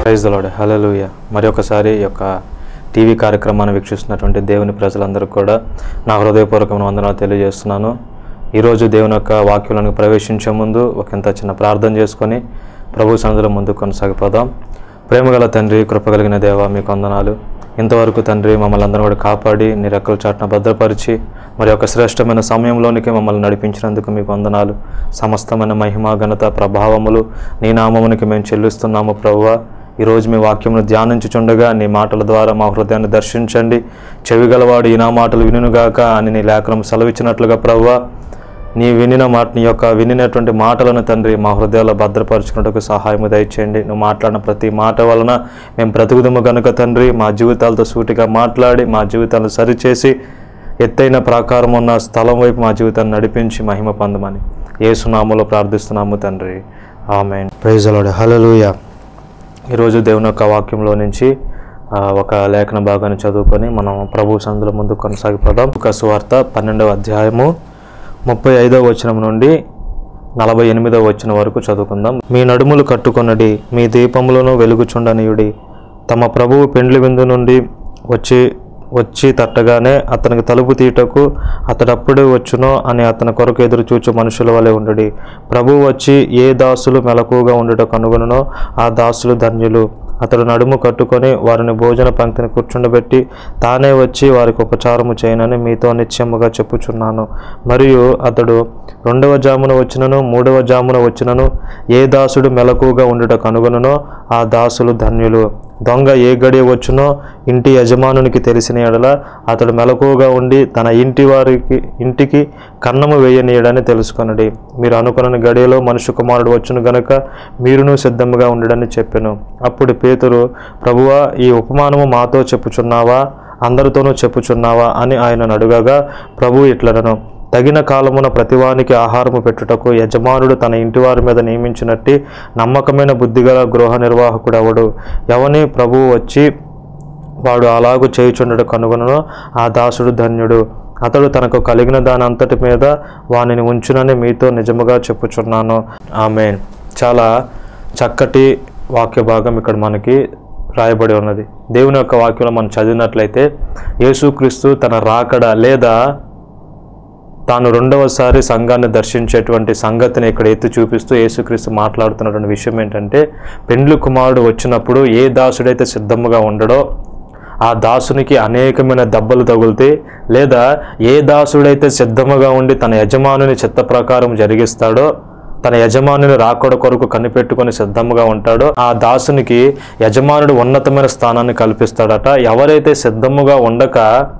Praise lord హలలుయ మరి ఒకసారి ఈ యొక్క టీవీ కార్యక్రమాన్ని వీక్షిస్తున్నటువంటి దేవుని ప్రజలందరూ కూడా నా హృదయపూర్వకమైన వందనాలు తెలియజేస్తున్నాను ఈరోజు దేవుని యొక్క వాక్యంలోనికి ప్రవేశించే ముందు ఒక ఇంత చిన్న ప్రార్థన చేసుకొని ప్రభు సన్నిధిలో ముందు కొనసాగిపోదాం ప్రేమగల తండ్రి కృపగలిగిన దేవ మీకు వందనాలు ఇంతవరకు తండ్రి మమ్మల్ని అందరూ కూడా కాపాడి నీ రెక్కల చాటున భద్రపరిచి మరి ఒక శ్రేష్టమైన సమయంలోనికి మమ్మల్ని నడిపించినందుకు మీకు వందనాలు సమస్తమైన మహిమ ఘనత ప్రభావములు నీ నామమునికి మేము చెల్లిస్తున్నాము ప్రభువా ఈరోజు మీ వాక్యమును ధ్యానించుచుండగా నీ మాటల ద్వారా మా హృదయాన్ని దర్శించండి చెవిగలవాడు ఈ నా మాటలు వినుగాక అని నీ లేఖనం సెలవిచ్చినట్లుగా ప్రభువా నీ వినిన మాట నీ యొక్క వినినటువంటి మాటలను తండ్రి మా హృదయాల్లో భద్రపరచుకున్నట్టుకు సహాయము దయచేయండి నువ్వు మాట్లాడిన ప్రతి మాట వలన మేము బ్రతుకుదము గనుక తండ్రి మా జీవితాలతో సూటిగా మాట్లాడి మా జీవితాలను సరిచేసి ఎత్తైన ప్రాకారం ఉన్న స్థలం వైపు మా జీవితాన్ని నడిపించి మహిమ పొందమని ఏసునామలో ప్రార్థిస్తున్నాము తండ్రి ఆమె ప్రైజలాడు హలలుయ ఈరోజు దేవుని యొక్క వాక్యంలో నుంచి ఆ, ఒక లేఖన భాగాన్ని చదువుకొని మనం ప్రభు సందుల ముందు కొనసాగిపోదాం ఒక సువార్త పన్నెండవ అధ్యాయము ముప్పై ఐదవ వచనం నుండి నలభై ఎనిమిదవ వచనం వరకు చదువుకుందాం మీ నడుములు కట్టుకొనడి మీ దీపములను వెలుగుచుండనీయుడి తమ ప్రభువు పెండ్లి విందు నుండి వచ్చి వచ్చి తట్టగానే అతనికి తలుపు తీయటకు అతడప్పుడే వచ్చునో అని అతని కొరకు ఎదురు చూచు మనుషుల వలె ఉండడి ప్రభువు వచ్చి ఏ దాసులు మెలకుగా ఉండుట కనుగొననో ఆ దాసులు ధన్యులు అతడు నడుము కట్టుకొని వారిని భోజన పంక్తిని కూర్చుండబెట్టి తానే వచ్చి వారికి ఉపచారము చేయనని మీతో నిశ్చయముగా చెప్పుచున్నాను మరియు అతడు రెండవ జామున వచ్చినను మూడవ జామున వచ్చినను ఏ దాసుడు మెలకుగా ఉండుట కనుగొననో ఆ దాసులు ధన్యులు దొంగ ఏ గడియ వచ్చునో ఇంటి యజమానునికి తెలిసిన ఎడల అతడు మెలకువగా ఉండి తన ఇంటి వారికి ఇంటికి కన్నము వేయనీయడని తెలుసుకొనడి మీరు అనుకున్న గడియలో మనుష్య కుమారుడు వచ్చును గనుక మీరును సిద్ధముగా ఉండడని చెప్పెను అప్పుడు పేతురు ప్రభువా ఈ ఉపమానము మాతో చెప్పుచున్నావా అందరితోనూ చెప్పుచున్నావా అని ఆయన అడుగగా ప్రభు ఇట్లనను తగిన కాలమున ప్రతివానికి ఆహారము పెట్టుటకు యజమానుడు తన ఇంటివారి మీద నియమించినట్టి నమ్మకమైన బుద్ధిగల గృహ నిర్వాహకుడు ఎవడు ఎవని ప్రభువు వచ్చి వాడు అలాగు చేయుచుండడు కనుగొనను ఆ దాసుడు ధన్యుడు అతడు తనకు కలిగిన దాని అంతటి మీద వానిని ఉంచునని మీతో నిజముగా చెప్పుచున్నాను ఆమె చాలా చక్కటి వాక్య భాగం ఇక్కడ మనకి రాయబడి ఉన్నది దేవుని యొక్క వాక్యంలో మనం చదివినట్లయితే యేసుక్రీస్తు తన రాకడ లేదా తాను రెండవసారి సంఘాన్ని దర్శించేటువంటి సంగతిని ఇక్కడ ఎత్తి చూపిస్తూ యేసుక్రీస్తు మాట్లాడుతున్నటువంటి విషయం ఏంటంటే పెండ్లు కుమారుడు వచ్చినప్పుడు ఏ దాసుడైతే సిద్ధముగా ఉండడో ఆ దాసునికి అనేకమైన దెబ్బలు తగులుతాయి లేదా ఏ దాసుడైతే సిద్ధముగా ఉండి తన యజమానుని చిత్త ప్రకారం జరిగిస్తాడో తన యజమానుని రాకడ కొరకు కనిపెట్టుకొని సిద్ధముగా ఉంటాడో ఆ దాసునికి యజమానుడు ఉన్నతమైన స్థానాన్ని కల్పిస్తాడట ఎవరైతే సిద్ధముగా ఉండక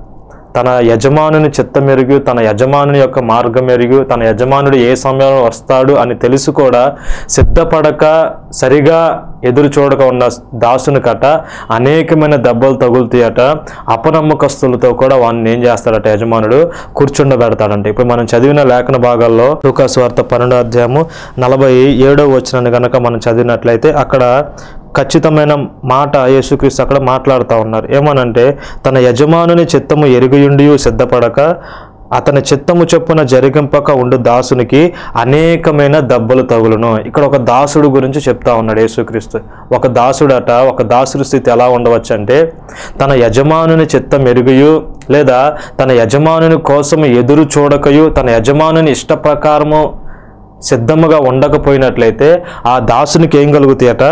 తన యజమానుని చిత్తమెరుగు తన యజమానుని యొక్క మార్గం ఎరుగు తన యజమానుడు ఏ సమయంలో వస్తాడు అని తెలుసు కూడా సిద్ధపడక సరిగా ఎదురు చూడక ఉన్న దాసుని కట అనేకమైన దెబ్బలు తగులుతాయట అపనమ్మకస్తులతో కూడా వాడిని ఏం చేస్తాడట యజమానుడు కూర్చుండబెడతాడంట ఇప్పుడు మనం చదివిన లేఖన భాగాల్లో లూకాసు వార్త పన్నెండో అధ్యాయము నలభై ఏడో వచ్చిన గనక మనం చదివినట్లయితే అక్కడ ఖచ్చితమైన మాట యేసుక్రీస్తు అక్కడ మాట్లాడుతూ ఉన్నారు ఏమనంటే తన యజమానుని చిత్తము ఎరుగుయుండి సిద్ధపడక అతని చిత్తము చొప్పున జరిగింపక ఉండు దాసునికి అనేకమైన దెబ్బలు తగులును ఇక్కడ ఒక దాసుడు గురించి చెప్తా ఉన్నాడు యేసుక్రీస్తు ఒక దాసుడట ఒక దాసుడి స్థితి ఎలా ఉండవచ్చు అంటే తన యజమానుని చిత్తం ఎరుగుయు లేదా తన యజమానుని కోసం ఎదురు చూడకయు తన యజమానుని ఇష్ట ప్రకారము సిద్ధముగా ఉండకపోయినట్లయితే ఆ దాసునికి ఏం కలుగుతాయట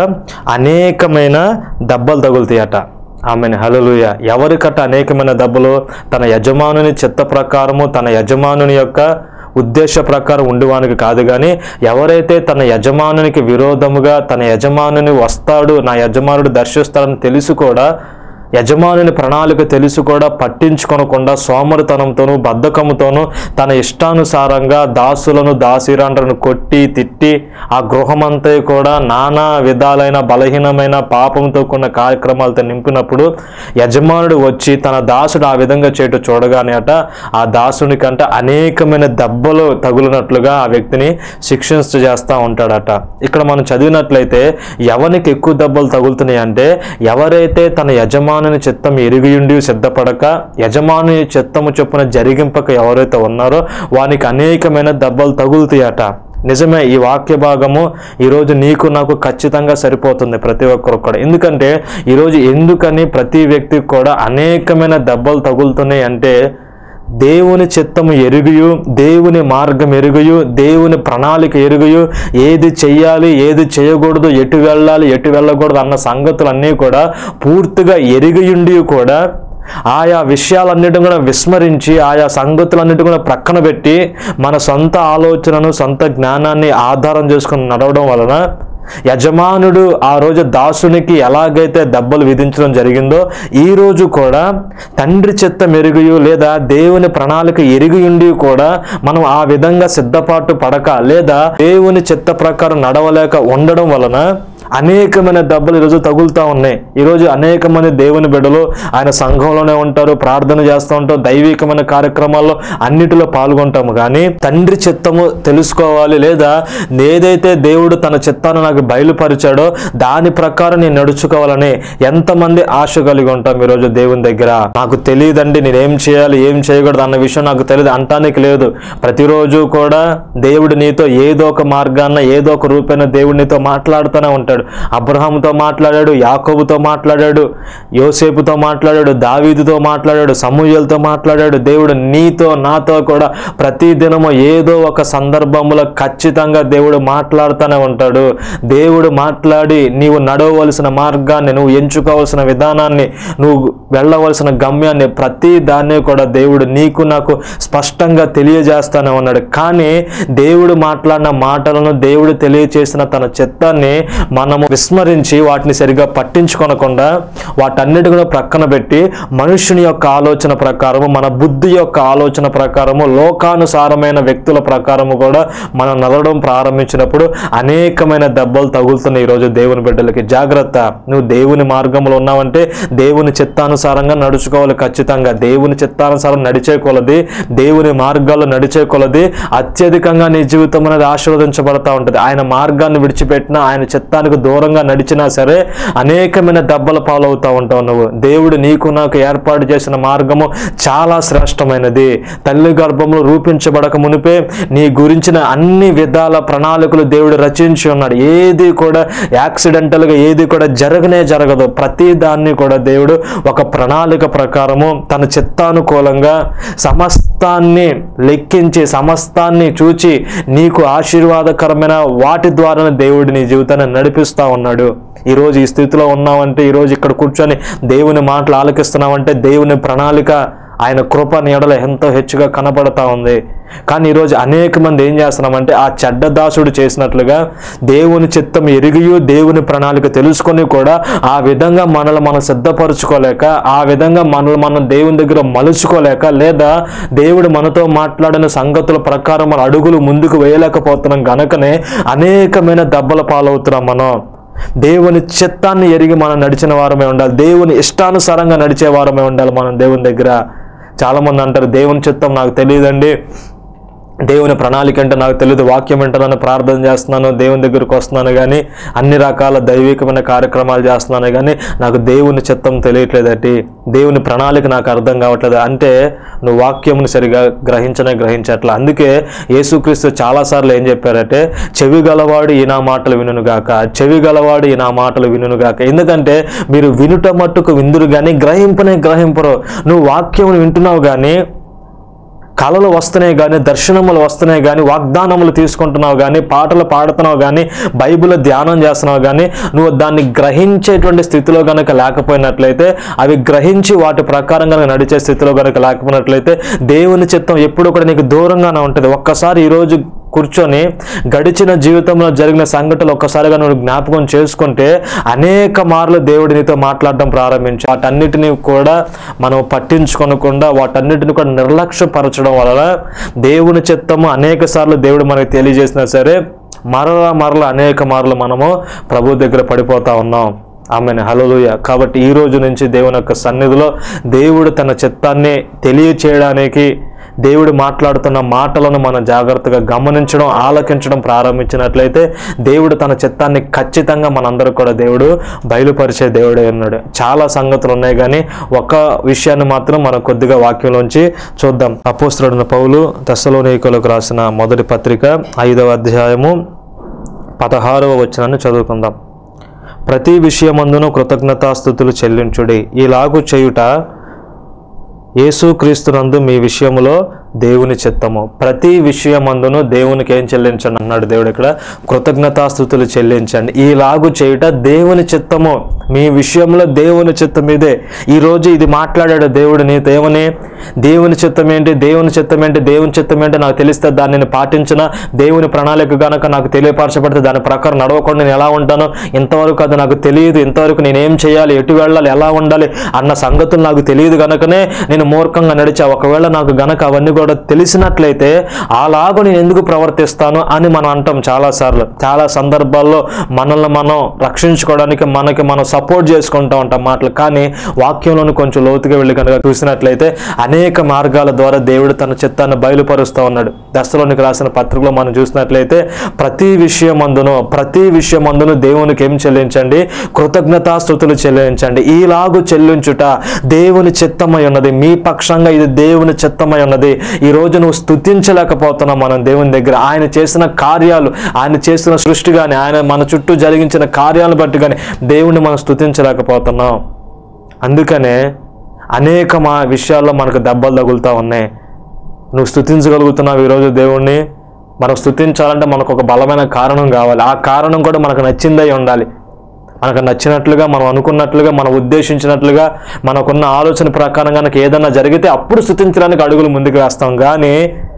అనేకమైన దెబ్బలు తగులుతాయట ఆమెను హలలుయ ఎవరికట అనేకమైన దెబ్బలు తన యజమానుని చిత్త ప్రకారము తన యజమానుని యొక్క ఉద్దేశ ప్రకారం ఉండేవానికి కాదు కానీ ఎవరైతే తన యజమానునికి విరోధముగా తన యజమానుని వస్తాడు నా యజమానుడు దర్శిస్తాడని తెలిసి కూడా యజమానుని ప్రణాళిక తెలిసి కూడా పట్టించుకొనకుండా సోమరితనంతోనూ బద్ధకముతోనూ తన ఇష్టానుసారంగా దాసులను దాసిరాండ్రను కొట్టి తిట్టి ఆ గృహమంతా కూడా నానా విధాలైన బలహీనమైన పాపంతో కూడిన కార్యక్రమాలతో నింపినప్పుడు యజమానుడు వచ్చి తన దాసుడు ఆ విధంగా చేయటం చూడగానే అట ఆ దాసునికంట అనేకమైన దెబ్బలు తగులినట్లుగా ఆ వ్యక్తిని శిక్షించ చేస్తూ ఉంటాడట ఇక్కడ మనం చదివినట్లయితే ఎవరికి ఎక్కువ దెబ్బలు తగులుతున్నాయి అంటే ఎవరైతే తన యజమానుని చిత్తం ఎరిగియుండి సిద్ధపడక యజమాని చిత్తము చొప్పున జరిగింపక ఎవరైతే ఉన్నారో వానికి అనేకమైన దెబ్బలు తగులుతాయట నిజమే ఈ వాక్య భాగము ఈరోజు నీకు నాకు ఖచ్చితంగా సరిపోతుంది ప్రతి ఒక్కరికి కూడా ఎందుకంటే ఈరోజు ఎందుకని ప్రతి వ్యక్తికి కూడా అనేకమైన దెబ్బలు తగులుతున్నాయి అంటే దేవుని చిత్తము ఎరుగుయు దేవుని మార్గం ఎరుగుయు దేవుని ప్రణాళిక ఎరుగుయు ఏది చెయ్యాలి ఏది చేయకూడదు ఎటు వెళ్ళాలి ఎటు వెళ్ళకూడదు అన్న సంగతులన్నీ కూడా పూర్తిగా ఎరిగియుండి కూడా ఆయా విషయాలన్నిటిని కూడా విస్మరించి ఆయా సంగతులన్నిటి కూడా ప్రక్కన పెట్టి మన సొంత ఆలోచనను సొంత జ్ఞానాన్ని ఆధారం చేసుకుని నడవడం వలన యజమానుడు ఆ రోజు దాసునికి ఎలాగైతే దెబ్బలు విధించడం జరిగిందో ఈ రోజు కూడా తండ్రి చిత్త మెరుగుయు లేదా దేవుని ప్రణాళిక ఎరిగియుండి కూడా మనం ఆ విధంగా సిద్ధపాటు పడక లేదా దేవుని చిత్త ప్రకారం నడవలేక ఉండడం వలన అనేకమైన దెబ్బలు ఈరోజు తగులుతూ ఉన్నాయి ఈరోజు అనేక మంది దేవుని బిడ్డలు ఆయన సంఘంలోనే ఉంటారు ప్రార్థన చేస్తూ ఉంటారు దైవికమైన కార్యక్రమాల్లో అన్నిటిలో పాల్గొంటాము కానీ తండ్రి చిత్తము తెలుసుకోవాలి లేదా ఏదైతే దేవుడు తన చిత్తాన్ని నాకు బయలుపరిచాడో దాని ప్రకారం నేను నడుచుకోవాలని ఎంతమంది ఆశ కలిగి ఉంటాం ఈరోజు దేవుని దగ్గర నాకు తెలియదండి నేను ఏం చేయాలి ఏం చేయకూడదు అన్న విషయం నాకు తెలియదు అంటానికి లేదు ప్రతిరోజు కూడా దేవుడు నీతో ఏదో ఒక మార్గాన్న ఏదో ఒక రూపైన దేవుడు నీతో మాట్లాడుతూనే ఉంటాడు అబ్రహాముతో మాట్లాడాడు యాకోబుతో మాట్లాడాడు యోసేపుతో మాట్లాడాడు దావీదుతో మాట్లాడాడు సమూహలతో మాట్లాడాడు దేవుడు నీతో నాతో కూడా ప్రతి దినము ఏదో ఒక సందర్భంలో ఖచ్చితంగా దేవుడు మాట్లాడుతూనే ఉంటాడు దేవుడు మాట్లాడి నీవు నడవవలసిన మార్గాన్ని నువ్వు ఎంచుకోవాల్సిన విధానాన్ని నువ్వు వెళ్ళవలసిన గమ్యాన్ని ప్రతి దాన్ని కూడా దేవుడు నీకు నాకు స్పష్టంగా తెలియజేస్తానే ఉన్నాడు కానీ దేవుడు మాట్లాడిన మాటలను దేవుడు తెలియచేసిన తన చిత్తాన్ని మనము విస్మరించి వాటిని సరిగా పట్టించుకొనకుండా వాటన్నిటి కూడా ప్రక్కన పెట్టి మనుషుని యొక్క ఆలోచన ప్రకారము మన బుద్ధి యొక్క ఆలోచన ప్రకారము లోకానుసారమైన వ్యక్తుల ప్రకారము కూడా మనం నడవడం ప్రారంభించినప్పుడు అనేకమైన దెబ్బలు తగులుతున్నాయి ఈరోజు దేవుని బిడ్డలకి జాగ్రత్త నువ్వు దేవుని మార్గంలో ఉన్నావంటే దేవుని చిత్తానుసారంగా నడుచుకోవాలి ఖచ్చితంగా దేవుని చిత్తానుసారం నడిచే కొలది దేవుని మార్గాల్లో నడిచే కొలది అత్యధికంగా నీ జీవితం అనేది ఆశీర్వదించబడతా ఉంటుంది ఆయన మార్గాన్ని విడిచిపెట్టినా ఆయన చిత్తానికి దూరంగా నడిచినా సరే అనేకమైన దెబ్బల పాలవుతా ఉంటావు నువ్వు దేవుడు నీకు నాకు ఏర్పాటు చేసిన మార్గము చాలా శ్రేష్టమైనది తల్లి గర్భంలో రూపించబడక మునిపే నీ గురించిన అన్ని విధాల ప్రణాళికలు దేవుడు రచించి ఉన్నాడు ఏది కూడా యాక్సిడెంటల్గా ఏది కూడా జరగనే జరగదు ప్రతి దాన్ని కూడా దేవుడు ఒక ప్రణాళిక ప్రకారము తన చిత్తానుకూలంగా సమస్తాన్ని లెక్కించి సమస్తాన్ని చూచి నీకు ఆశీర్వాదకరమైన వాటి ద్వారానే దేవుడు నీ జీవితాన్ని నడిపిస్తా ఉన్నాడు ఈరోజు ఈ స్థితిలో ఉన్నావంటే ఈరోజు ఇక్కడ కూర్చొని దేవుని మాటలు ఆలకిస్తున్నావంటే దేవుని ప్రణాళిక ఆయన కృప నీడల ఎంతో హెచ్చుగా కనపడతా ఉంది కానీ ఈరోజు అనేక మంది ఏం చేస్తున్నామంటే ఆ చెడ్డ దాసుడు చేసినట్లుగా దేవుని చిత్తం ఎరిగియు దేవుని ప్రణాళిక తెలుసుకొని కూడా ఆ విధంగా మనల్ని మనం సిద్ధపరచుకోలేక ఆ విధంగా మనల్ని మనం దేవుని దగ్గర మలుచుకోలేక లేదా దేవుడు మనతో మాట్లాడిన సంగతుల ప్రకారం మన అడుగులు ముందుకు వేయలేకపోతున్నాం గనకనే అనేకమైన దెబ్బల పాలవుతున్నాం మనం దేవుని చిత్తాన్ని ఎరిగి మనం నడిచిన వారమే ఉండాలి దేవుని ఇష్టానుసారంగా నడిచే వారమే ఉండాలి మనం దేవుని దగ్గర చాలామంది అంటారు దేవుని చిత్తం నాకు తెలియదండి దేవుని ప్రణాళిక అంటే నాకు తెలియదు వాక్యం వింటున్నాను ప్రార్థన చేస్తున్నాను దేవుని దగ్గరికి వస్తున్నాను కానీ అన్ని రకాల దైవికమైన కార్యక్రమాలు చేస్తున్నాను కానీ నాకు దేవుని చిత్తం తెలియట్లేదటి దేవుని ప్రణాళిక నాకు అర్థం కావట్లేదు అంటే నువ్వు వాక్యమును సరిగా గ్రహించనే గ్రహించట్లా అందుకే యేసుక్రీస్తు చాలాసార్లు ఏం చెప్పారంటే చెవి గలవాడు ఈ నా మాటలు వినుగాక చెవి గలవాడు ఈ నా మాటలు వినుగాక ఎందుకంటే మీరు వినుట మట్టుకు విందురు కానీ గ్రహింపనే గ్రహింపరు నువ్వు వాక్యమును వింటున్నావు కానీ కళలు వస్తున్నాయి కానీ దర్శనములు వస్తున్నాయి కానీ వాగ్దానములు తీసుకుంటున్నావు కానీ పాటలు పాడుతున్నావు కానీ బైబిల్ ధ్యానం చేస్తున్నావు కానీ నువ్వు దాన్ని గ్రహించేటువంటి స్థితిలో కనుక లేకపోయినట్లయితే అవి గ్రహించి వాటి ప్రకారం కనుక నడిచే స్థితిలో కనుక లేకపోయినట్లయితే దేవుని చిత్తం ఎప్పుడు కూడా నీకు దూరంగానే ఉంటుంది ఒక్కసారి ఈరోజు కూర్చొని గడిచిన జీవితంలో జరిగిన సంఘటనలు ఒక్కసారిగా నువ్వు జ్ఞాపకం చేసుకుంటే అనేక మార్లు దేవుడు నీతో మాట్లాడడం ప్రారంభించి వాటన్నిటిని కూడా మనం పట్టించుకొనకుండా వాటన్నిటిని కూడా నిర్లక్ష్యపరచడం వలన దేవుని చిత్తము అనేక సార్లు దేవుడు మనకి తెలియజేసినా సరే మరలా మరలా అనేక మార్లు మనము ప్రభు దగ్గర పడిపోతా ఉన్నాం ఆమెను హలోలుయ కాబట్టి ఈ రోజు నుంచి దేవుని యొక్క సన్నిధిలో దేవుడు తన చిత్తాన్ని తెలియచేయడానికి దేవుడు మాట్లాడుతున్న మాటలను మనం జాగ్రత్తగా గమనించడం ఆలకించడం ప్రారంభించినట్లయితే దేవుడు తన చిత్తాన్ని ఖచ్చితంగా మనందరూ కూడా దేవుడు బయలుపరిచే దేవుడే ఉన్నాడు చాలా సంగతులు ఉన్నాయి కానీ ఒక విషయాన్ని మాత్రం మనం కొద్దిగా వాక్యంలోంచి చూద్దాం అపోస్తుడైన పౌలు తెస్సలోనికులకు రాసిన మొదటి పత్రిక ఐదవ అధ్యాయము పదహారవ వచనాన్ని చదువుకుందాం ప్రతి విషయమందును కృతజ్ఞతాస్థుతులు చెల్లించుడి ఇలాగు చేయుట యేసుక్రీస్తునందు మీ విషయములో దేవుని చిత్తము ప్రతి విషయమందును దేవునికి ఏం చెల్లించండి అన్నాడు దేవుడు ఇక్కడ కృతజ్ఞతాస్థుతులు చెల్లించండి ఈలాగు చేయుట దేవుని చిత్తము మీ విషయంలో దేవుని చిత్తం ఇదే ఈరోజు ఇది మాట్లాడాడు దేవుడు నీతో ఏమని దేవుని చిత్తం ఏంటి దేవుని చిత్తం ఏంటి దేవుని చిత్తం ఏంటి నాకు తెలిస్తే దాన్ని నేను పాటించిన దేవుని ప్రణాళిక గనక నాకు తెలియపరచబడితే దాని ప్రకారం నడవకుండా నేను ఎలా ఉంటాను ఇంతవరకు అది నాకు తెలియదు ఇంతవరకు నేను ఏం చేయాలి ఎటు వెళ్ళాలి ఎలా ఉండాలి అన్న సంగతులు నాకు తెలియదు గనకనే నేను మూర్ఖంగా నడిచా ఒకవేళ నాకు గనక అవన్నీ కూడా తెలిసినట్లయితే అలాగూ నేను ఎందుకు ప్రవర్తిస్తాను అని మనం అంటాం చాలాసార్లు చాలా సందర్భాల్లో మనల్ని మనం రక్షించుకోవడానికి మనకి మనం సపోర్ట్ చేసుకుంటూ ఉంటాం మాటలు కానీ వాక్యంలోని కొంచెం లోతుగా వెళ్ళి కనుక చూసినట్లయితే అనేక మార్గాల ద్వారా దేవుడు తన చిత్తాన్ని బయలుపరుస్తూ ఉన్నాడు దశలోనికి రాసిన పత్రికలో మనం చూసినట్లయితే ప్రతి విషయమందును ప్రతి విషయమందును దేవునికి ఏం చెల్లించండి కృతజ్ఞతాస్థుతులు చెల్లించండి ఈలాగు చెల్లించుట దేవుని చిత్తమై ఉన్నది మీ పక్షంగా ఇది దేవుని చిత్తమై ఉన్నది ఈ రోజు నువ్వు స్థుతించలేకపోతున్నావు మనం దేవుని దగ్గర ఆయన చేసిన కార్యాలు ఆయన చేసిన సృష్టి కానీ ఆయన మన చుట్టూ జరిగించిన కార్యాలను బట్టి కానీ దేవుణ్ణి మనం స్థుతించలేకపోతున్నాం అందుకనే అనేక మా విషయాల్లో మనకు దెబ్బలు తగులుతూ ఉన్నాయి నువ్వు స్థుతించగలుగుతున్నావు ఈరోజు దేవుణ్ణి మనం స్థుతించాలంటే మనకు ఒక బలమైన కారణం కావాలి ఆ కారణం కూడా మనకు నచ్చిందై ఉండాలి మనకు నచ్చినట్లుగా మనం అనుకున్నట్లుగా మనం ఉద్దేశించినట్లుగా మనకున్న ఆలోచన ప్రకారం కనుక ఏదన్నా జరిగితే అప్పుడు స్థుతించడానికి అడుగులు ముందుకు వేస్తాం కానీ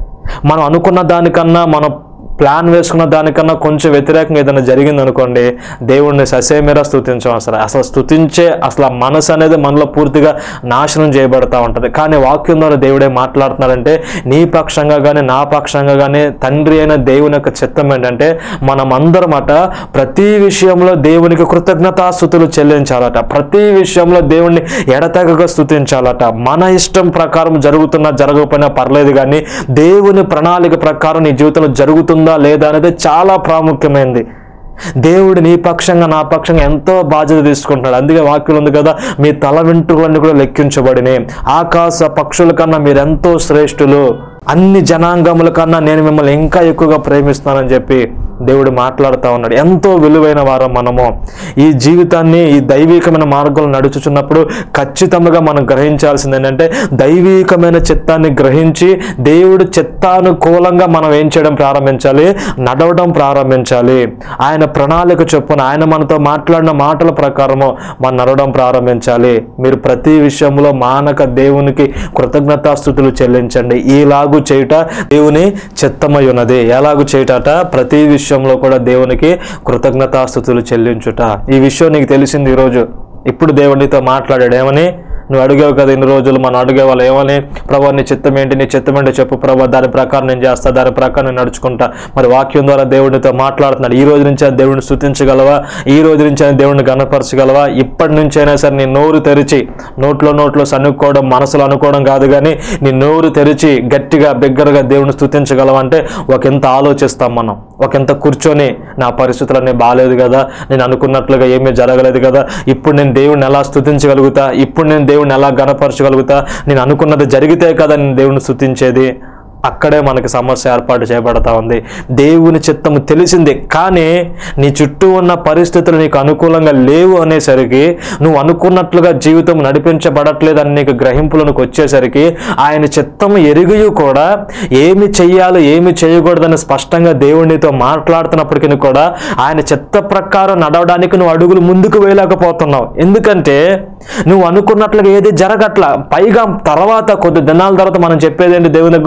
మనం అనుకున్న దానికన్నా మనం ప్లాన్ వేసుకున్న దానికన్నా కొంచెం వ్యతిరేకంగా ఏదైనా జరిగింది అనుకోండి దేవుణ్ణి ససేమిరా స్థుతించాం అసలు అసలు స్థుతించే అసలు ఆ మనసు అనేది మనలో పూర్తిగా నాశనం చేయబడతా ఉంటుంది కానీ వాక్యం ద్వారా దేవుడే మాట్లాడుతున్నాడంటే నీ పక్షంగా కానీ నా పక్షంగా కానీ తండ్రి అయిన దేవుని యొక్క చిత్తం ఏంటంటే మనం అందరమట ప్రతి విషయంలో దేవునికి కృతజ్ఞతాస్థుతులు చెల్లించాలట ప్రతి విషయంలో దేవుణ్ణి ఎడతెగక స్థుతించాలట మన ఇష్టం ప్రకారం జరుగుతున్నా జరగకపోయినా పర్లేదు కానీ దేవుని ప్రణాళిక ప్రకారం నీ జీవితంలో జరుగుతుందా లేదా అనేది చాలా ప్రాముఖ్యమైనది దేవుడు నీ పక్షంగా నా పక్షంగా ఎంతో బాధ్యత తీసుకుంటున్నాడు అందుకే వాక్యం ఉంది కదా మీ తల వెంట్రుకలన్నీ కూడా లెక్కించబడినాయి ఆకాశ పక్షుల కన్నా మీరు ఎంతో శ్రేష్ఠులు అన్ని జనాంగముల కన్నా నేను మిమ్మల్ని ఇంకా ఎక్కువగా ప్రేమిస్తానని చెప్పి దేవుడు మాట్లాడుతూ ఉన్నాడు ఎంతో విలువైన వారం మనము ఈ జీవితాన్ని ఈ దైవికమైన మార్గంలో నడుచుచున్నప్పుడు ఖచ్చితంగా మనం గ్రహించాల్సింది ఏంటంటే దైవికమైన చిత్తాన్ని గ్రహించి దేవుడు చిత్తానుకూలంగా మనం ఏం చేయడం ప్రారంభించాలి నడవడం ప్రారంభించాలి ఆయన ప్రణాళిక చొప్పున ఆయన మనతో మాట్లాడిన మాటల ప్రకారము మనం నడవడం ప్రారంభించాలి మీరు ప్రతి విషయంలో మానక దేవునికి కృతజ్ఞతాస్థుతులు చెల్లించండి ఈలాగు చేయుట దేవుని చిత్తమై ఉన్నది ఎలాగు చేయుటట ప్రతి విషయంలో కూడా దేవునికి కృతజ్ఞతాస్థుతులు చెల్లించుట ఈ విషయం నీకు తెలిసింది ఈరోజు ఇప్పుడు దేవునితో మాట్లాడాడు ఏమని నువ్వు అడిగావు కదా ఇన్ని రోజులు మనం అడిగే వాళ్ళు ఏమని ప్రభా నీ చిత్తం ఏంటి నీ చిత్తం ఏంటి చెప్పు ప్రభా దాని ప్రకారం నేను చేస్తా దాని ప్రకారం నేను నడుచుకుంటా మరి వాక్యం ద్వారా దేవునితో మాట్లాడుతున్నాడు ఈ రోజు నుంచి ఆ దేవుడిని స్థుతించగలవా ఈ రోజు నుంచి ఆయన దేవుడిని గణపరచగలవా ఇప్పటి నుంచైనా సరే నీ నోరు తెరిచి నోట్లో నోట్లో సనుక్కోవడం మనసులో అనుకోవడం కాదు కానీ నీ నోరు తెరిచి గట్టిగా బిగ్గరగా దేవుని స్థుతించగలవా అంటే ఒక ఎంత ఆలోచిస్తాం మనం ఒక ఎంత కూర్చొని నా పరిస్థితులన్నీ బాగాలేదు కదా నేను అనుకున్నట్లుగా ఏమీ జరగలేదు కదా ఇప్పుడు నేను దేవుడిని ఎలా స్థుతించగలుగుతా ఇప్పుడు నేను దేవుడిని ఎలా గణపరచగలుగుతా నేను అనుకున్నది జరిగితే కదా నేను దేవుడిని స్థుతించేది అక్కడే మనకి సమస్య ఏర్పాటు చేయబడతా ఉంది దేవుని చిత్తము తెలిసిందే కానీ నీ చుట్టూ ఉన్న పరిస్థితులు నీకు అనుకూలంగా లేవు అనేసరికి నువ్వు అనుకున్నట్లుగా జీవితం నడిపించబడట్లేదని నీకు గ్రహింపులకు వచ్చేసరికి ఆయన చిత్తము ఎరిగియు కూడా ఏమి చెయ్యాలో ఏమి చేయకూడదని స్పష్టంగా దేవునితో మాట్లాడుతున్నప్పటికీ కూడా ఆయన చిత్త ప్రకారం నడవడానికి నువ్వు అడుగులు ముందుకు వేయలేకపోతున్నావు ఎందుకంటే నువ్వు అనుకున్నట్లుగా ఏది జరగట్ల పైగా తర్వాత కొద్ది దినాల తర్వాత మనం చెప్పేది ఏంటి దేవుని దగ్గర వచ్చి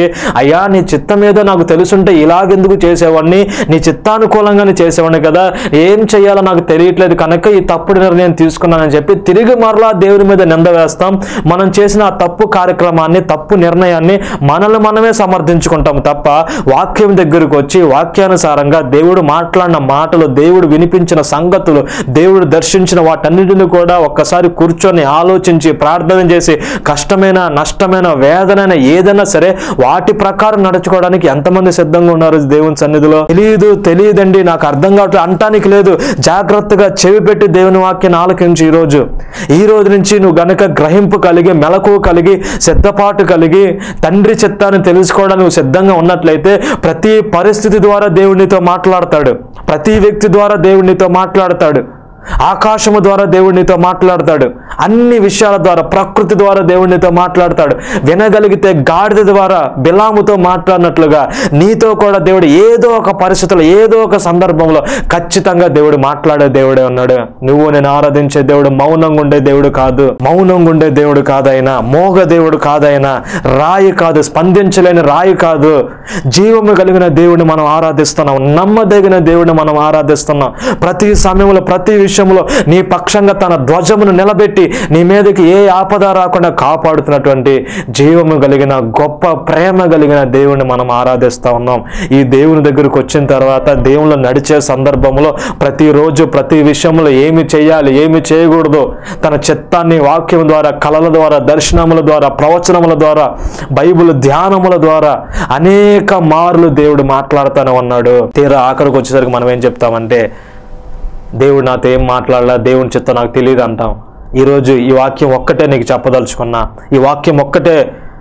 అయ్యా నీ చిత్తం ఏదో నాకు తెలుసుంటే ఇలాగెందుకు చేసేవాడిని నీ చిత్తానుకూలంగానే చేసేవాడిని కదా ఏం చేయాలో నాకు తెలియట్లేదు కనుక ఈ తప్పుడు నిర్ణయం తీసుకున్నానని చెప్పి తిరిగి మరలా దేవుని మీద నింద వేస్తాం మనం చేసిన ఆ తప్పు కార్యక్రమాన్ని తప్పు నిర్ణయాన్ని మనల్ని మనమే సమర్థించుకుంటాం తప్ప వాక్యం దగ్గరకు వచ్చి వాక్యానుసారంగా దేవుడు మాట్లాడిన మాటలు దేవుడు వినిపించిన సంగతులు దేవుడు దర్శించిన వాటన్నిటిని కూడా ఒక్కసారి కూర్చొని ఆలోచించి ప్రార్థన చేసి కష్టమైన నష్టమైన వేదనైన ఏదైనా సరే వాటి ప్రకారం నడుచుకోవడానికి ఎంతమంది సిద్ధంగా ఉన్నారు దేవుని సన్నిధిలో తెలియదు తెలియదండి నాకు అర్థం కావట్లేదు అంటానికి లేదు జాగ్రత్తగా చెవి పెట్టి దేవుని వాక్యాన్ని ఆలకించు ఈ రోజు ఈ రోజు నుంచి నువ్వు గనక గ్రహింపు కలిగి మెలకు కలిగి సిద్ధపాటు కలిగి తండ్రి చిత్తాన్ని తెలుసుకోవడానికి నువ్వు సిద్ధంగా ఉన్నట్లయితే ప్రతి పరిస్థితి ద్వారా దేవుడినితో మాట్లాడతాడు ప్రతి వ్యక్తి ద్వారా దేవుడినితో మాట్లాడతాడు ఆకాశము ద్వారా దేవుడినితో మాట్లాడతాడు అన్ని విషయాల ద్వారా ప్రకృతి ద్వారా దేవుడినితో మాట్లాడతాడు వినగలిగితే గాడిద ద్వారా బిలాముతో మాట్లాడినట్లుగా నీతో కూడా దేవుడు ఏదో ఒక పరిస్థితుల్లో ఏదో ఒక సందర్భంలో ఖచ్చితంగా దేవుడు మాట్లాడే దేవుడే ఉన్నాడు నువ్వు నేను ఆరాధించే దేవుడు మౌనంగా ఉండే దేవుడు కాదు మౌనంగా ఉండే దేవుడు కాదైనా మోగ దేవుడు కాదైనా రాయి కాదు స్పందించలేని రాయి కాదు జీవము కలిగిన దేవుడిని మనం ఆరాధిస్తున్నాం నమ్మదగిన దేవుడిని మనం ఆరాధిస్తున్నాం ప్రతి సమయంలో ప్రతి విషయంలో నీ పక్షంగా తన ధ్వజమును నిలబెట్టి నీ మీదకి ఏ ఆపద రాకుండా కాపాడుతున్నటువంటి జీవము కలిగిన గొప్ప ప్రేమ కలిగిన దేవుడిని మనం ఆరాధిస్తా ఉన్నాం ఈ దేవుని దగ్గరకు వచ్చిన తర్వాత దేవుళ్ళు నడిచే సందర్భంలో ప్రతిరోజు ప్రతి విషయంలో ఏమి చేయాలి ఏమి చేయకూడదు తన చిత్తాన్ని వాక్యం ద్వారా కళల ద్వారా దర్శనముల ద్వారా ప్రవచనముల ద్వారా బైబిల్ ధ్యానముల ద్వారా అనేక మార్లు దేవుడు మాట్లాడుతూనే ఉన్నాడు తీరా ఆఖరికి వచ్చేసరికి మనం ఏం చెప్తామంటే దేవుడు నాతో ఏం మాట్లాడలా దేవుని చిత్తం నాకు తెలియదు అంటాం ఈరోజు ఈ వాక్యం ఒక్కటే నీకు చెప్పదలుచుకున్నా ఈ వాక్యం ఒక్కటే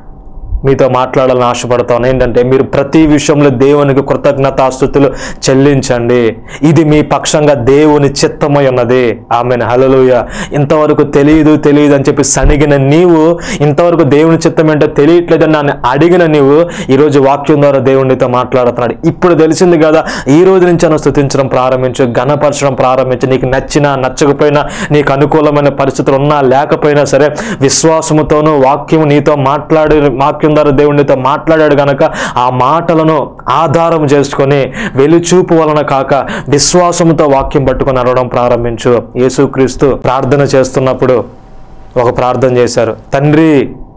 మీతో మాట్లాడాలని ఆశపడతాను ఏంటంటే మీరు ప్రతి విషయంలో దేవునికి కృతజ్ఞతాస్థుతులు చెల్లించండి ఇది మీ పక్షంగా దేవుని చిత్తమై ఉన్నది ఆమె హలలుయ ఇంతవరకు తెలియదు తెలియదు అని చెప్పి సణిగిన నీవు ఇంతవరకు దేవుని చిత్తం ఏంటో తెలియట్లేదని నన్ను అడిగిన నీవు ఈరోజు వాక్యం ద్వారా దేవునితో మాట్లాడుతున్నాడు ఇప్పుడు తెలిసింది కదా ఈ రోజు నుంచి నువ్వు స్థుతించడం ప్రారంభించు ఘనపరచడం ప్రారంభించు నీకు నచ్చినా నచ్చకపోయినా నీకు అనుకూలమైన పరిస్థితులు ఉన్నా లేకపోయినా సరే విశ్వాసముతోనూ వాక్యం నీతో మాట్లాడి వాక్యం ద్వారా దేవునితో మాట్లాడాడు గనక ఆ మాటలను ఆధారం చేసుకొని వెలుచూపు వలన కాక విశ్వాసముతో వాక్యం పట్టుకొని నడవడం ప్రారంభించు యేసుక్రీస్తు ప్రార్థన చేస్తున్నప్పుడు ఒక ప్రార్థన చేశారు తండ్రి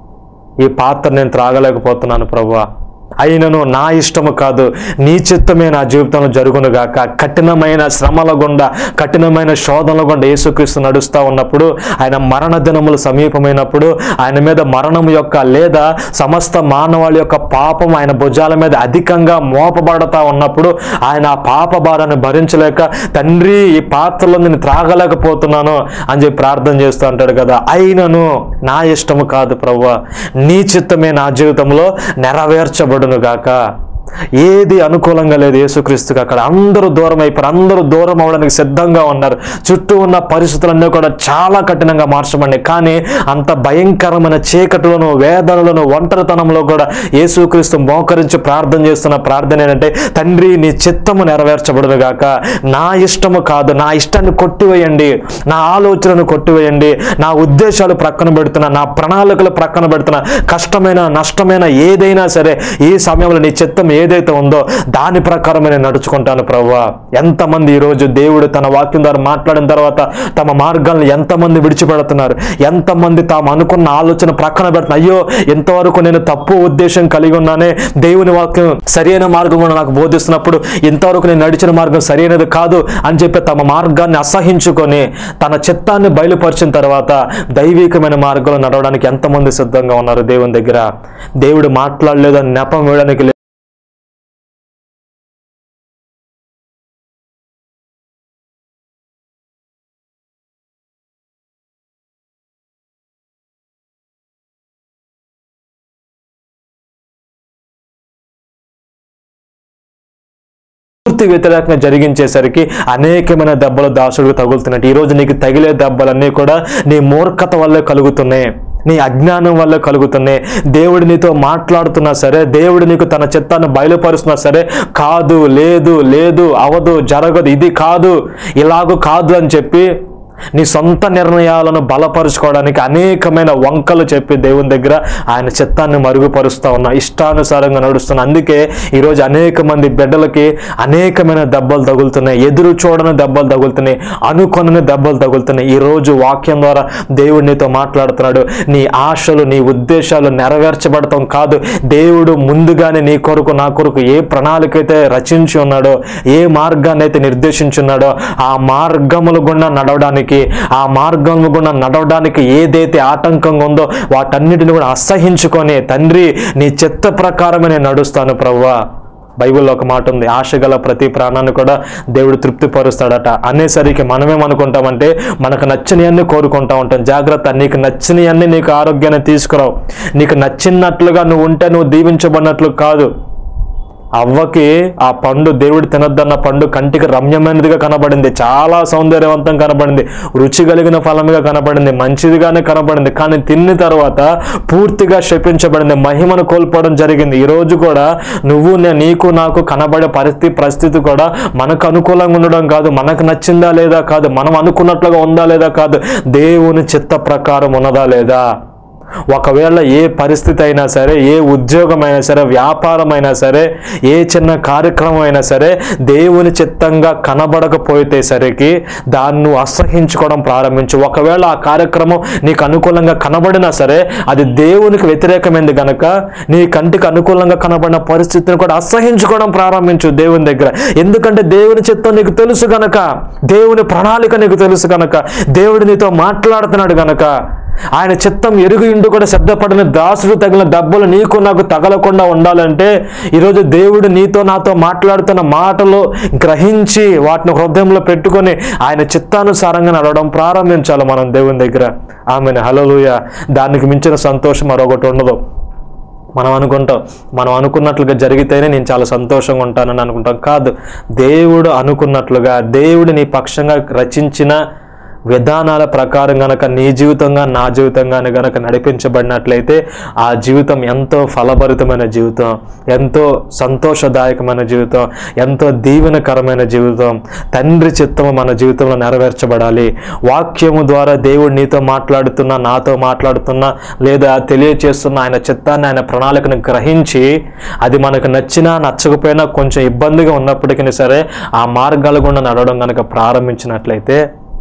ఈ పాత్ర నేను త్రాగలేకపోతున్నాను ప్రభువా అయినను నా ఇష్టము కాదు నీ చిత్తమే నా జీవితంలో జరుగును గాక కఠినమైన శ్రమల గుండా కఠినమైన శోధనల గుండా యేసుక్రీస్తు నడుస్తూ ఉన్నప్పుడు ఆయన మరణ దినములు సమీపమైనప్పుడు ఆయన మీద మరణం యొక్క లేదా సమస్త మానవాళి యొక్క పాపం ఆయన భుజాల మీద అధికంగా మోపబడతా ఉన్నప్పుడు ఆయన ఆ పాప భారాన్ని భరించలేక తండ్రి ఈ పాత్రలో నేను త్రాగలేకపోతున్నాను అని చెప్పి ప్రార్థన చేస్తూ అంటాడు కదా అయినను నా ఇష్టము కాదు ప్రవ్వ నీ చిత్తమే నా జీవితంలో నెరవేర్చబడును గాక ఏది అనుకూలంగా లేదు యేసుక్రీస్తుకి అక్కడ అందరూ దూరం అయిపోయారు అందరూ దూరం అవడానికి సిద్ధంగా ఉన్నారు చుట్టూ ఉన్న పరిస్థితులన్నీ కూడా చాలా కఠినంగా మార్చబడినాయి కానీ అంత భయంకరమైన చీకటిలోను వేదనలను ఒంటరితనంలో కూడా యేసుక్రీస్తు మోకరించి ప్రార్థన చేస్తున్న ప్రార్థన ఏంటంటే తండ్రి నీ చిత్తము నెరవేర్చబడును గాక నా ఇష్టము కాదు నా ఇష్టాన్ని కొట్టివేయండి నా ఆలోచనను కొట్టివేయండి నా ఉద్దేశాలు ప్రక్కన పెడుతున్నా నా ప్రణాళికలు ప్రక్కన పెడుతున్నా కష్టమైన నష్టమైన ఏదైనా సరే ఈ సమయంలో నీ చిత్తం ఏదైతే ఉందో దాని ప్రకారమే నేను నడుచుకుంటాను ప్రవ్వా ఎంతమంది ఈరోజు దేవుడు తన వాక్యం ద్వారా మాట్లాడిన తర్వాత తమ మార్గాలను ఎంతమంది విడిచిపెడుతున్నారు ఎంతమంది తాము అనుకున్న ఆలోచన ప్రక్కన పెడుతున్నారు అయ్యో ఇంతవరకు నేను తప్పు ఉద్దేశం కలిగి ఉన్నానే దేవుని వాక్యం సరైన మార్గం కూడా నాకు బోధిస్తున్నప్పుడు ఇంతవరకు నేను నడిచిన మార్గం సరైనది కాదు అని చెప్పి తమ మార్గాన్ని అసహించుకొని తన చిత్తాన్ని బయలుపరిచిన తర్వాత దైవికమైన మార్గంలో నడవడానికి ఎంతమంది సిద్ధంగా ఉన్నారు దేవుని దగ్గర దేవుడు మాట్లాడలేదని నెపం వేయడానికి లేదు. పూర్తి వ్యతిరేకంగా జరిగించేసరికి అనేకమైన దెబ్బలు దాసుడికి తగులుతున్నట్టు ఈ రోజు నీకు తగిలే దెబ్బలన్నీ కూడా నీ మూర్ఖత వల్లే కలుగుతున్నాయి నీ అజ్ఞానం వల్ల కలుగుతున్నాయి దేవుడు నీతో మాట్లాడుతున్నా సరే దేవుడు నీకు తన చిత్తాన్ని బయలుపరుస్తున్నా సరే కాదు లేదు లేదు అవదు జరగదు ఇది కాదు ఇలాగూ కాదు అని చెప్పి నీ సొంత నిర్ణయాలను బలపరుచుకోవడానికి అనేకమైన వంకలు చెప్పి దేవుని దగ్గర ఆయన చిత్తాన్ని మరుగుపరుస్తూ ఉన్నా ఇష్టానుసారంగా నడుస్తున్నా అందుకే ఈరోజు అనేక మంది బిడ్డలకి అనేకమైన దెబ్బలు తగులుతున్నాయి ఎదురు చూడని దెబ్బలు తగులుతున్నాయి అనుకొనని దెబ్బలు తగులుతున్నాయి ఈ రోజు వాక్యం ద్వారా దేవుడు నీతో మాట్లాడుతున్నాడు నీ ఆశలు నీ ఉద్దేశాలు నెరవేర్చబడటం కాదు దేవుడు ముందుగానే నీ కొరకు నా కొరకు ఏ ప్రణాళిక అయితే రచించి ఉన్నాడో ఏ మార్గాన్ని అయితే నిర్దేశించున్నాడో ఆ మార్గముల గుండా నడవడానికి ఆ మార్గముల గుండా నడవడానికి ఏదైతే ఆటంకంగా ఉందో వాటన్నిటిని కూడా అసహించుకొని తండ్రి నీ చిత్త ప్రకారమే నేను నడుస్తాను ప్రవ్వా బైబిల్లో ఒక మాట ఉంది ఆశ గల ప్రతి ప్రాణాన్ని కూడా దేవుడు తృప్తిపరుస్తాడట అనేసరికి మనమేమనుకుంటామంటే మనకు నచ్చినవన్నీ కోరుకుంటా ఉంటాం జాగ్రత్త నీకు నచ్చినవన్నీ నీకు ఆరోగ్యాన్ని తీసుకురావు నీకు నచ్చినట్లుగా నువ్వు ఉంటే నువ్వు దీవించబడినట్లు కాదు అవ్వకి ఆ పండు దేవుడు తినొద్దన్న పండు కంటికి రమ్యమైనదిగా కనబడింది చాలా సౌందర్యవంతం కనబడింది రుచి కలిగిన ఫలముగా కనబడింది మంచిదిగానే కనబడింది కానీ తిన్న తర్వాత పూర్తిగా శపించబడింది మహిమను కోల్పోవడం జరిగింది ఈ రోజు కూడా నువ్వు నే- నీకు నాకు కనబడే పరిస్థితి పరిస్థితి కూడా మనకు అనుకూలంగా ఉండడం కాదు మనకు నచ్చిందా లేదా కాదు మనం అనుకున్నట్లుగా ఉందా లేదా కాదు దేవుని చిత్త ప్రకారం ఉన్నదా లేదా ఒకవేళ ఏ పరిస్థితి అయినా సరే ఏ ఉద్యోగం అయినా సరే వ్యాపారం అయినా సరే ఏ చిన్న కార్యక్రమం అయినా సరే దేవుని చిత్తంగా కనబడకపోతే సరికి దాన్ని నువ్వు అసహించుకోవడం ప్రారంభించు ఒకవేళ ఆ కార్యక్రమం నీకు అనుకూలంగా కనబడినా సరే అది దేవునికి వ్యతిరేకమైంది గనక నీ కంటికి అనుకూలంగా కనబడిన పరిస్థితిని కూడా అసహించుకోవడం ప్రారంభించు దేవుని దగ్గర ఎందుకంటే దేవుని చిత్తం నీకు తెలుసు గనక దేవుని ప్రణాళిక నీకు తెలుసు గనక దేవుడు నీతో మాట్లాడుతున్నాడు గనక ఆయన చిత్తం ఎరుగు ఇండు కూడా శబ్దపడిన దాసుడు తగిన దెబ్బలు నీకు నాకు తగలకుండా ఉండాలంటే ఈరోజు దేవుడు నీతో నాతో మాట్లాడుతున్న మాటలు గ్రహించి వాటిని హృదయంలో పెట్టుకొని ఆయన చిత్తానుసారంగా నడవడం ప్రారంభించాలి మనం దేవుని దగ్గర ఆమెను హలలుయ దానికి మించిన సంతోషం మరొకటి ఉండదు మనం అనుకుంటాం మనం అనుకున్నట్లుగా జరిగితేనే నేను చాలా సంతోషంగా ఉంటానని అనుకుంటాం కాదు దేవుడు అనుకున్నట్లుగా దేవుడు నీ పక్షంగా రచించిన విధానాల ప్రకారం గనక నీ జీవితంగా నా జీవితంగానే గనక నడిపించబడినట్లయితే ఆ జీవితం ఎంతో ఫలభరితమైన జీవితం ఎంతో సంతోషదాయకమైన జీవితం ఎంతో దీవెనకరమైన జీవితం తండ్రి చిత్తము మన జీవితంలో నెరవేర్చబడాలి వాక్యము ద్వారా దేవుడు నీతో మాట్లాడుతున్నా నాతో మాట్లాడుతున్నా లేదా తెలియచేస్తున్న ఆయన చిత్తాన్ని ఆయన ప్రణాళికను గ్రహించి అది మనకు నచ్చినా నచ్చకపోయినా కొంచెం ఇబ్బందిగా ఉన్నప్పటికీ సరే ఆ మార్గాల గుండా నడవడం కనుక ప్రారంభించినట్లయితే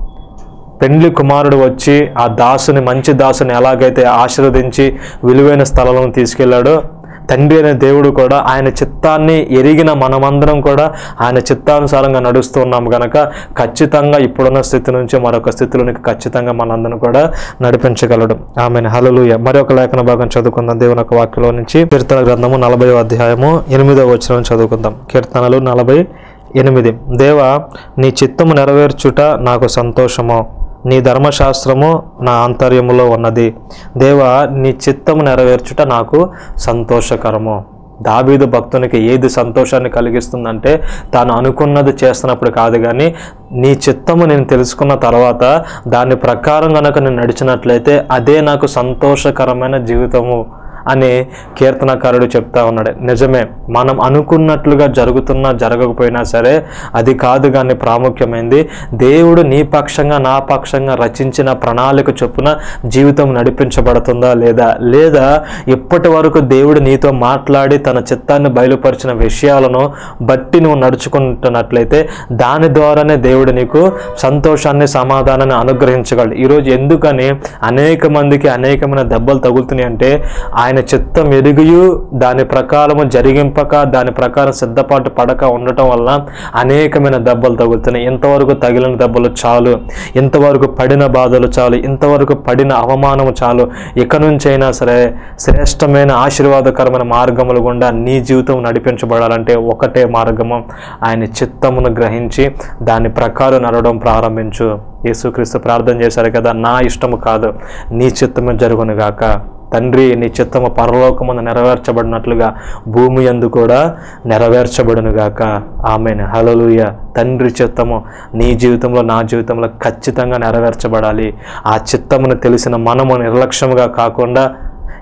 పెండ్లి కుమారుడు వచ్చి ఆ దాసుని మంచి దాసుని ఎలాగైతే ఆశీర్వదించి విలువైన స్థలంలో తీసుకెళ్ళాడో తండ్రి అనే దేవుడు కూడా ఆయన చిత్తాన్ని ఎరిగిన మనమందరం కూడా ఆయన చిత్తానుసారంగా నడుస్తూ ఉన్నాం గనక ఖచ్చితంగా ఇప్పుడున్న స్థితి నుంచి మరొక స్థితిలోనికి ఖచ్చితంగా మనందరం కూడా నడిపించగలడు ఆమె హలలుయ మరొక లేఖన భాగం చదువుకుందాం దేవుని యొక్క వాక్యంలో నుంచి కీర్తన గ్రంథము నలభై అధ్యాయము ఎనిమిదవ వచనం చదువుకుందాం కీర్తనలు నలభై ఎనిమిది దేవ నీ చిత్తము నెరవేర్చుట నాకు సంతోషము నీ ధర్మశాస్త్రము నా ఆంతర్యములో ఉన్నది దేవ నీ చిత్తము నెరవేర్చుట నాకు సంతోషకరము దావీదు భక్తునికి ఏది సంతోషాన్ని కలిగిస్తుందంటే తాను అనుకున్నది చేస్తున్నప్పుడు కాదు కానీ నీ చిత్తము నేను తెలుసుకున్న తర్వాత దాని ప్రకారం కనుక నేను నడిచినట్లయితే అదే నాకు సంతోషకరమైన జీవితము అని కీర్తనకారుడు చెప్తా ఉన్నాడు నిజమే మనం అనుకున్నట్లుగా జరుగుతున్నా జరగకపోయినా సరే అది కాదు కానీ ప్రాముఖ్యమైంది దేవుడు నీ పక్షంగా నా పక్షంగా రచించిన ప్రణాళిక చొప్పున జీవితం నడిపించబడుతుందా లేదా లేదా ఇప్పటి వరకు దేవుడు నీతో మాట్లాడి తన చిత్తాన్ని బయలుపరిచిన విషయాలను బట్టి నువ్వు నడుచుకుంటున్నట్లయితే దాని ద్వారానే దేవుడు నీకు సంతోషాన్ని సమాధానాన్ని అనుగ్రహించగలడు ఈరోజు ఎందుకని అనేక మందికి అనేకమైన దెబ్బలు తగులుతున్నాయి అంటే ఆయన చిత్తం ఎరిగియు దాని ప్రకారము జరిగింపక దాని ప్రకారం సిద్ధపాటు పడక ఉండటం వల్ల అనేకమైన దెబ్బలు తగులుతున్నాయి ఇంతవరకు తగిలిన దెబ్బలు చాలు ఇంతవరకు పడిన బాధలు చాలు ఇంతవరకు పడిన అవమానము చాలు ఇక నుంచైనా సరే శ్రేష్టమైన ఆశీర్వాదకరమైన మార్గములు గుండా నీ జీవితం నడిపించబడాలంటే ఒకటే మార్గము ఆయన చిత్తమును గ్రహించి దాని ప్రకారం నడవడం ప్రారంభించు యేసుక్రీస్తు ప్రార్థన చేశారు కదా నా ఇష్టము కాదు నీ చిత్తము జరుగునుగాక తండ్రి నీ చిత్తము పరలోకమున నెరవేర్చబడినట్లుగా భూమి యందు కూడా నెరవేర్చబడునుగాక ఆమెను హలలుయ తండ్రి చిత్తము నీ జీవితంలో నా జీవితంలో ఖచ్చితంగా నెరవేర్చబడాలి ఆ చిత్తమును తెలిసిన మనము నిర్లక్ష్యముగా కాకుండా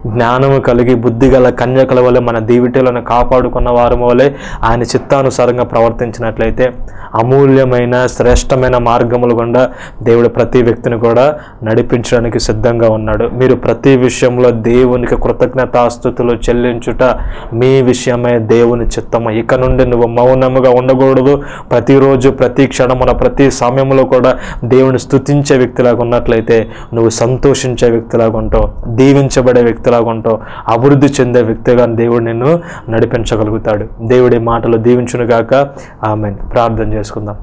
జ్ఞానము కలిగి బుద్ధి గల కన్యకల వలె మన దీవిటీలను కాపాడుకున్న వారి వలె ఆయన చిత్తానుసారంగా ప్రవర్తించినట్లయితే అమూల్యమైన శ్రేష్టమైన మార్గముల గుండా దేవుడు ప్రతి వ్యక్తిని కూడా నడిపించడానికి సిద్ధంగా ఉన్నాడు మీరు ప్రతి విషయంలో దేవునికి కృతజ్ఞతాస్థుతులు చెల్లించుట మీ విషయమే దేవుని చిత్తము ఇక నుండి నువ్వు మౌనముగా ఉండకూడదు ప్రతిరోజు ప్రతి క్షణమున ప్రతి సమయంలో కూడా దేవుని స్తుతించే వ్యక్తిలాగా ఉన్నట్లయితే నువ్వు సంతోషించే వ్యక్తిలాగా ఉంటావు దీవించబడే వ్యక్తిలాగా ఉంటావు అభివృద్ధి చెందే వ్యక్తిగా దేవుడు నిన్ను నడిపించగలుగుతాడు దేవుడి మాటలు దీవించునుగాక ఆమె ప్రార్థన చేసుకుందాం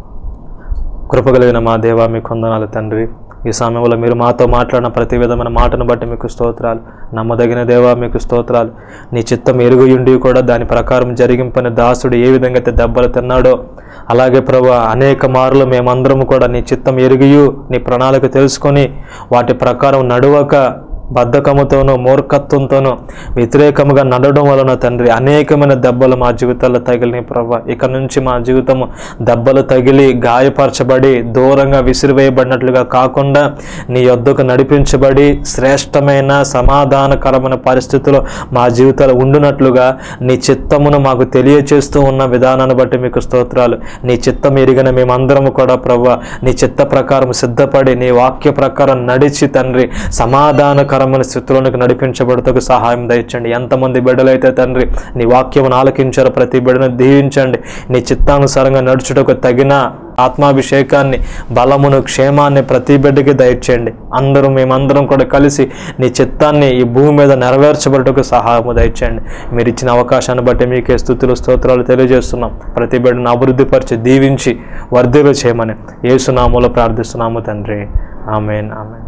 కృపగలిగిన మా దేవ మీ కొందనాలు తండ్రి ఈ సమయంలో మీరు మాతో మాట్లాడిన ప్రతి విధమైన మాటను బట్టి మీకు స్తోత్రాలు నమ్మదగిన దేవా మీకు స్తోత్రాలు నీ చిత్తం ఎరుగుయుండి కూడా దాని ప్రకారం జరిగింపని దాసుడు ఏ విధంగా అయితే దెబ్బలు తిన్నాడో అలాగే ప్రభు అనేక మార్లు మేమందరం కూడా నీ చిత్తం ఎరిగియు నీ ప్రణాళిక తెలుసుకొని వాటి ప్రకారం నడువక బద్ధకముతోనూ మూర్ఖత్వంతోనూ వ్యతిరేకముగా నడవడం వలన తండ్రి అనేకమైన దెబ్బలు మా జీవితాల్లో తగిలినాయి ప్రభా ఇక నుంచి మా జీవితము దెబ్బలు తగిలి గాయపరచబడి దూరంగా విసిరివేయబడినట్లుగా కాకుండా నీ యొద్దకు నడిపించబడి శ్రేష్టమైన సమాధానకరమైన పరిస్థితిలో మా జీవితాలు ఉండునట్లుగా నీ చిత్తమును మాకు తెలియచేస్తూ ఉన్న విధానాన్ని బట్టి మీకు స్తోత్రాలు నీ చిత్తం ఎరిగిన మేమందరము కూడా ప్రభా నీ చిత్త ప్రకారం సిద్ధపడి నీ వాక్య ప్రకారం నడిచి తండ్రి సమాధానకరమైన స్థితిలోనికి నడిపించబడుటకు సహాయం దయచండి ఎంతమంది బిడ్డలైతే తండ్రి నీ వాక్యమును ఆలకించారో ప్రతి బిడ్డను దీవించండి నీ చిత్తానుసారంగా నడుచుటకు తగిన ఆత్మాభిషేకాన్ని బలమును క్షేమాన్ని ప్రతి బిడ్డకి దయచేయండి అందరూ మేమందరం కూడా కలిసి నీ చిత్తాన్ని ఈ భూమి మీద నెరవేర్చబడుటకు సహాయము దయచేయండి మీరు ఇచ్చిన అవకాశాన్ని బట్టి మీకే స్థుతులు స్తోత్రాలు తెలియజేస్తున్నాం ప్రతి బిడ్డను అభివృద్ధిపరిచి దీవించి వర్ధిలు చేయమని ఏసునామూలో ప్రార్థిస్తున్నాము తండ్రి ఆమెన్ ఆమెన్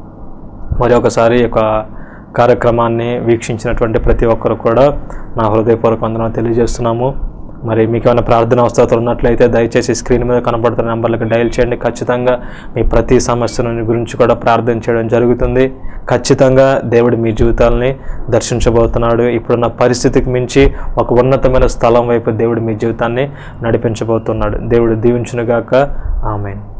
మరి ఒకసారి ఈ యొక్క కార్యక్రమాన్ని వీక్షించినటువంటి ప్రతి ఒక్కరు కూడా నా హృదయపూర్వక వందనాలు తెలియజేస్తున్నాము మరి మీకు ఏమైనా ప్రార్థన అవసరాలు ఉన్నట్లయితే దయచేసి స్క్రీన్ మీద కనబడుతున్న నెంబర్లకు డయల్ చేయండి ఖచ్చితంగా మీ ప్రతి సమస్యను గురించి కూడా ప్రార్థన చేయడం జరుగుతుంది ఖచ్చితంగా దేవుడు మీ జీవితాలని దర్శించబోతున్నాడు ఇప్పుడున్న పరిస్థితికి మించి ఒక ఉన్నతమైన స్థలం వైపు దేవుడు మీ జీవితాన్ని నడిపించబోతున్నాడు దేవుడు దీవించునుగాక ఆమెన్